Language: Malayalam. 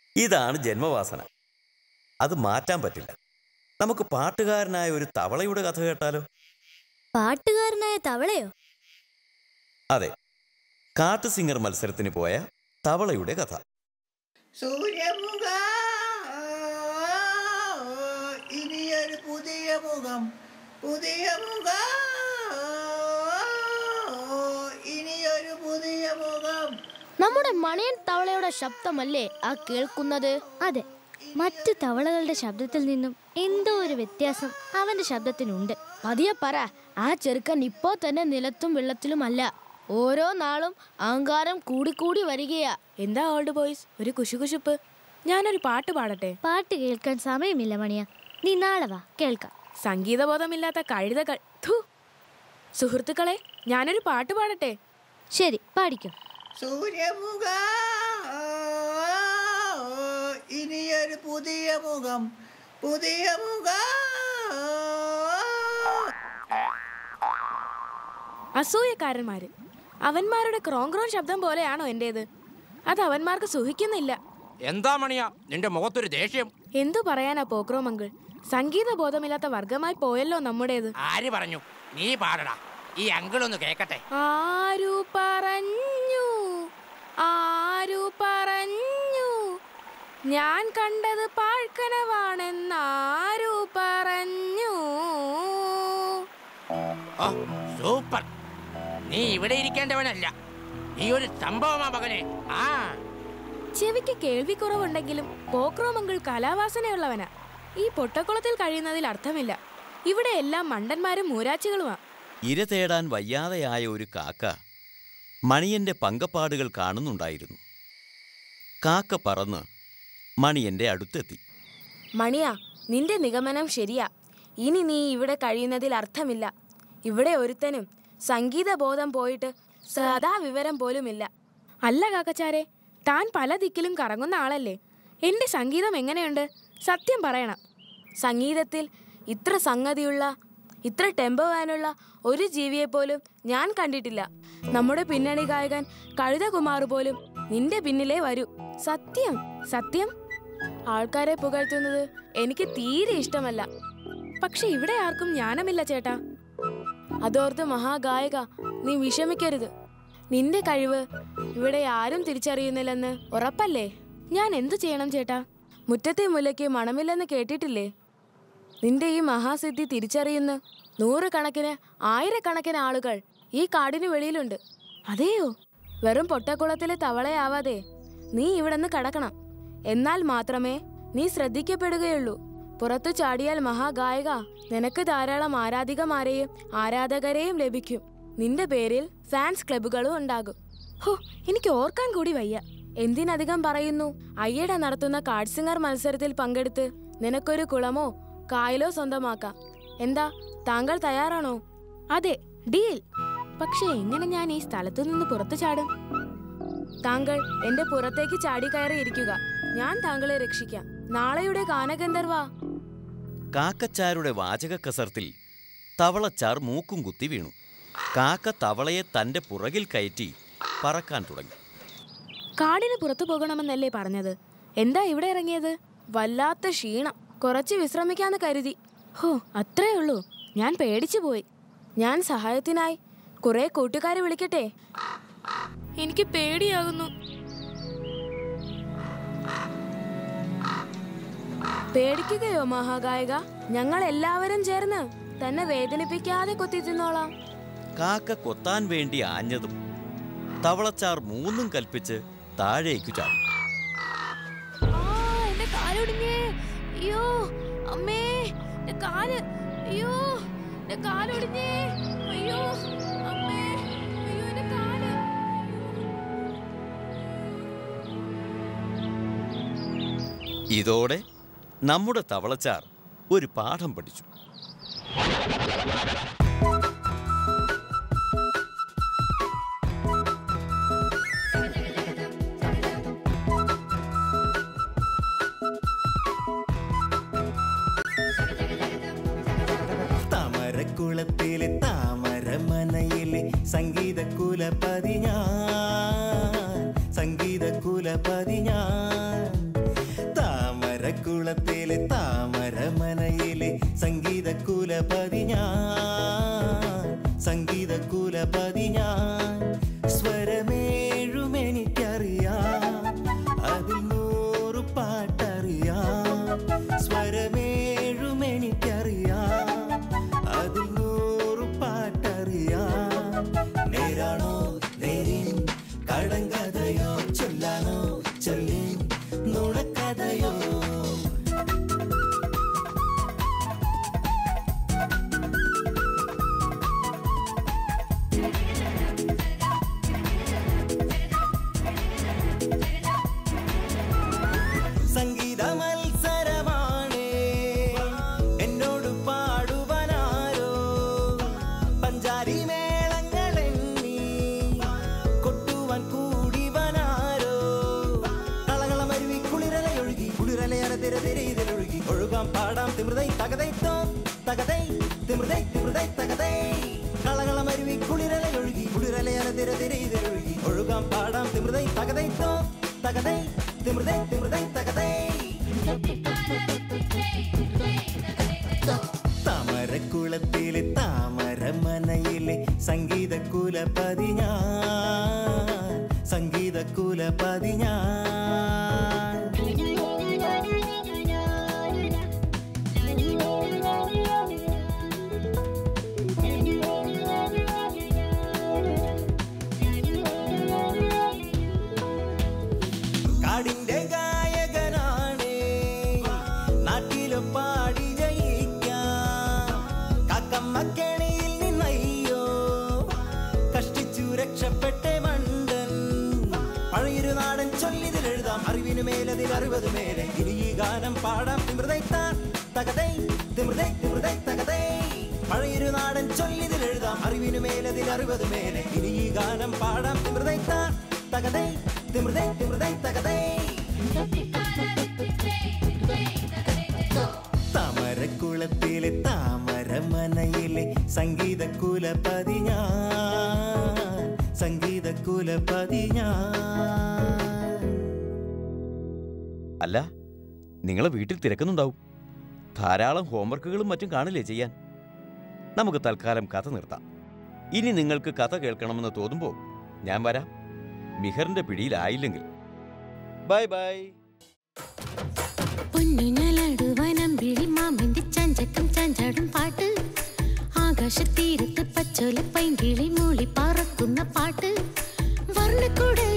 ഇതാണ് ജന്മവാസന അത് മാറ്റാൻ പറ്റില്ല നമുക്ക് പാട്ടുകാരനായ ഒരു തവളയുടെ കഥ കേട്ടാലോ പാട്ടുകാരനായ തവളയോ അതെ കാട്ടു സിംഗർ മത്സരത്തിന് പോയ തവളയുടെ കഥ സൂര്യമുഖ ഇനിയൊരു പുതിയ മുഖം പുതിയ മുഖ ഇനിയൊരു പുതിയ മുഖം നമ്മുടെ മണിയൻ തവളയുടെ ശബ്ദമല്ലേ ആ കേൾക്കുന്നത് അതെ മറ്റു തവളകളുടെ ശബ്ദത്തിൽ നിന്നും എന്തോ ഒരു വ്യത്യാസം അവന്റെ ശബ്ദത്തിനുണ്ട് പതിയെ പറ ആ ചെറുക്കൻ ഇപ്പോ തന്നെ നിലത്തും വെള്ളത്തിലുമല്ല ഓരോ നാളും അഹങ്കാരം കൂടിക്കൂടി വരികയാ എന്താ ഓൾഡ് ബോയ്സ് ഒരു കുശുകുശുപ്പ് ഞാനൊരു പാട്ട് പാടട്ടെ പാട്ട് കേൾക്കാൻ സമയമില്ല മണിയ നീ നാളെ വാ കേൾക്കാം സംഗീതബോധമില്ലാത്ത കഴുതകൾ ഥു. സുഹൃത്തുക്കളെ ഞാനൊരു പാട്ട് പാടട്ടെ ശരി പാടിക്കും സൂര്യമുഖ ഇനിയൊരു പുതിയ മുഖം പുതിയ മുഖ അസൂയക്കാരന്മാര് അവന്മാരുടെ ക്രോങ്ക്രോൺ ശബ്ദം പോലെയാണോ എന്റേത് അത് അവന്മാർക്ക് സുഹിക്കുന്നില്ല എന്താ മണിയാ നിന്റെ മുഖത്തൊരു ദേഷ്യം എന്തു പറയാനാ പോക്രോ മങ്കിൾ സംഗീത ബോധമില്ലാത്ത വർഗമായി പോയല്ലോ നമ്മുടേത് ആര് പറഞ്ഞു നീ പാടടാ ഈ അങ്കിളൊന്ന് കേക്കട്ടെ ആരു പറഞ്ഞു ആരു പറഞ്ഞു ഞാൻ കണ്ടത് പാഴ്ക്കനവാണെന്നാരു പറഞ്ഞു ഓ സൂപ്പർ നീ ഇവിടെ ഇരിക്കേണ്ടവനല്ല നീ ഒരു സംഭവമാ മകനെ ആ ചെവിക്ക് കേൾവിക്കുറവുണ്ടെങ്കിലും പോക്രോ മങ്കിൾ കലാവാസനയുള്ളവനാ ഈ പൊട്ടക്കുളത്തിൽ കഴിയുന്നതിൽ അർത്ഥമില്ല ഇവിടെ എല്ലാം മണ്ടന്മാരും മൂരാച്ചികളുമാ ഇര തേടാൻ വയ്യാതെയായ ഒരു കാക്ക മണിയന്റെ പങ്കപ്പാടുകൾ കാണുന്നുണ്ടായിരുന്നു കാക്ക പറന്ന് മണിയന്റെ അടുത്തെത്തി മണിയാ നിന്റെ നിഗമനം ശരിയാ ഇനി നീ ഇവിടെ കഴിയുന്നതിൽ അർത്ഥമില്ല ഇവിടെ ഒരുത്തനും സംഗീത ബോധം പോയിട്ട് സദാ വിവരം പോലുമില്ല അല്ല കാക്കച്ചാരെ താൻ പല ദിക്കിലും കറങ്ങുന്ന ആളല്ലേ എന്റെ സംഗീതം എങ്ങനെയുണ്ട് സത്യം പറയണം സംഗീതത്തിൽ ഇത്ര സംഗതിയുള്ള ഇത്ര ടെമ്പോ വാനുള്ള ഒരു ജീവിയെ പോലും ഞാൻ കണ്ടിട്ടില്ല നമ്മുടെ പിന്നണി ഗായകൻ കഴുതകുമാർ പോലും നിന്റെ പിന്നിലേ വരൂ സത്യം സത്യം ആൾക്കാരെ പുകഴ്ത്തുന്നത് എനിക്ക് തീരെ ഇഷ്ടമല്ല പക്ഷെ ഇവിടെ ആർക്കും ജ്ഞാനമില്ല ചേട്ടാ അതോർത്ത് മഹാഗായക നീ വിഷമിക്കരുത് നിന്റെ കഴിവ് ഇവിടെ ആരും തിരിച്ചറിയുന്നില്ലെന്ന് ഉറപ്പല്ലേ ഞാൻ എന്തു ചെയ്യണം ചേട്ടാ മുറ്റത്തെ മുല്ലയ്ക്ക് മണമില്ലെന്ന് കേട്ടിട്ടില്ലേ നിന്റെ ഈ മഹാസിദ്ധി തിരിച്ചറിയുന്ന നൂറുകണക്കിന് ആയിരക്കണക്കിന് ആളുകൾ ഈ കാടിന് വെളിയിലുണ്ട് അതെയോ വെറും പൊട്ടക്കുളത്തിലെ തവളയാവാതെ നീ ഇവിടുന്ന് കടക്കണം എന്നാൽ മാത്രമേ നീ ശ്രദ്ധിക്കപ്പെടുകയുള്ളൂ പുറത്തു ചാടിയാൽ മഹാഗായക നിനക്ക് ധാരാളം ആരാധികമാരെയും ആരാധകരെയും ലഭിക്കും നിന്റെ പേരിൽ ഫാൻസ് ക്ലബുകളും ഉണ്ടാകും ഹോ എനിക്ക് ഓർക്കാൻ കൂടി വയ്യ എന്തിനധികം പറയുന്നു അയ്യട നടത്തുന്ന കാർഡ് സിംഗർ മത്സരത്തിൽ പങ്കെടുത്ത് നിനക്കൊരു കുളമോ കായലോ സ്വന്തമാക്കാം എന്താ താങ്കൾ തയ്യാറാണോ അതെ ഡീൽ പക്ഷെ എങ്ങനെ ഞാൻ ഈ സ്ഥലത്തു നിന്ന് പുറത്തു ചാടും താങ്കൾ എന്റെ പുറത്തേക്ക് ചാടി കയറി ഇരിക്കുക ഞാൻ താങ്കളെ രക്ഷിക്കാം നാളെയുടെ ഗാനഗന്ധർവ കാക്കച്ചാരുടെ വാചക കസർത്തിൽ തവളച്ചാർ മൂക്കും കുത്തി വീണു കാക്ക തവളയെ തന്റെ പുറകിൽ കയറ്റി പറക്കാൻ തുടങ്ങി കാടിന് പുറത്തു പോകണമെന്നല്ലേ പറഞ്ഞത് എന്താ ഇവിടെ ഇറങ്ങിയത് വല്ലാത്ത ക്ഷീണം കുറച്ച് വിശ്രമിക്കാന്ന് കരുതി ഹോ അത്രേ ഉള്ളൂ ഞാൻ പേടിച്ചു പോയി ഞാൻ സഹായത്തിനായി കുറെ കൂട്ടുകാരെ വിളിക്കട്ടെ എനിക്ക് പേടിയാകുന്നു പേടിക്കുകയോ മഹാഗായിക ഞങ്ങൾ എല്ലാവരും ചേർന്ന് തന്നെ വേദനിപ്പിക്കാതെ കൊത്തി തിന്നോളാം കാക്ക കൊത്താൻ വേണ്ടി ആഞ്ഞതും തവളച്ചാർ മൂന്നും കൽപ്പിച്ച് താഴേക്കു ചാടി ആ എന്റെ കാലൊടിഞ്ഞേ അയ്യോ അമ്മേ എന്റെ കാല് അയ്യോ എന്റെ കാലൊടിഞ്ഞേ അയ്യോ അമ്മേ അയ്യോ എന്റെ കാല് ഇതോടെ നമ്മുടെ തവളച്ചാർ ഒരു പാഠം പഠിച്ചു താമരക്കുളത്തിലെ താമരമനയിലെ സംഗീത കുലപതി ഞാൻ സംഗീത കുലപതി ഞാൻ താമരക്കുളത്തിലെ താമരമനയിലെ സംഗീത കുലപതി ഞാൻ സംഗീത കുലപതി ഞാൻ സ്വരമേഴും എനിക്കറിയാം അതിൽ നൂറ് പാട്ടറിയാം സ്വരമേഴും എനിക്കറിയാം അതിൽ നൂറ് പാട്ടറിയാം നേരാണോ നേരിൻ കടങ്കഥയോ ചൊല്ലാനോ ചൊല്ലി നുണക്കഥയോ സംഗീത മത്സരമാണ് എന്നോട് പാടുവാനാരോ പഞ്ചാരി മേളങ്ങൾ എണ്ണി കൊട്ടുവാൻ കൂടിവനാരോ കളകളമരുവി കുളിരലയൊഴുകി കുളിരലയറ തിര തിരയിലൊഴുകി ഒഴുകാം പാടാം തിമൃതൈ തകതൈത്തോ തകതൈ തിമൃതൈ തിമൃതൈ തകതൈ കളകളമരുവി കുളിരലയൊഴുകി കുളിരലയറ തിര തിരയിലൊഴുകി ഒഴുകാം പാടാം തിമൃതൈ തകതൈത്തോ തകതൈ തിമൃതൈ തിമൃതൈ തകതൈ താമരക്കുളത്തിലെ താമരമനയിലെ സംഗീത കുലപതി ഞാൻ സംഗീത കുലപതി ഞാൻ കാടിന്റെ ഗായകനാണ് നാട്ടിലെ പാടി ജയിക്കാം കാക്കമ്മക്കേണിയിൽ നിന്നയ്യോ കഷ്ടിച്ചു രക്ഷപ്പെട്ടെ മണ്ടൻ പഴയൊരു നാടൻ ചൊല്ലിതിൽ എഴുതാം അറിവിനു മേലതിൽ അറുപത് മേലെ ഇനി ഈ ഗാനം പാടാം തിമൃതൈത്താൻ തകതൈ തിമൃതൈ തിമൃതൈ തകതൈ പഴയൊരു നാടൻ ചൊല്ലിതിൽ എഴുതാം അറിവിനു മേലതിൽ അറുപത് മേലെ ഇനി ഈ ഗാനം പാടാം തിമൃതൈത്താൻ തകതൈ തിമൃതൈ തിമൃതൈ തകതൈ താമരക്കുളത്തിലെ താമരമനയിലെ സംഗീത കുലപതി ഞാൻ സംഗീത കുലപതി ഞാൻ അല്ല നിങ്ങളെ വീട്ടിൽ തിരക്കുന്നുണ്ടാവും ധാരാളം ഹോംവർക്കുകളും മറ്റും കാണില്ലേ ചെയ്യാൻ നമുക്ക് തൽക്കാലം കഥ നിർത്താം ഇനി നിങ്ങൾക്ക് കഥ കേൾക്കണമെന്ന് തോന്നുമ്പോൾ ഞാൻ വരാം മിഹറിന്റെ പിടിയിലായില്ലെങ്കിൽ ബൈ ബൈ പൊന്നുഞ്ഞാലാടുവാനം വിളി മാമിന്റെ ചഞ്ചക്കം ചഞ്ചാടും പാട്ട് ആകാശത്തീരത്ത് പച്ചോല പൈങ്കിളി മൂളി പറക്കുന്ന പാട്ട് വർണ്ണക്കൂട്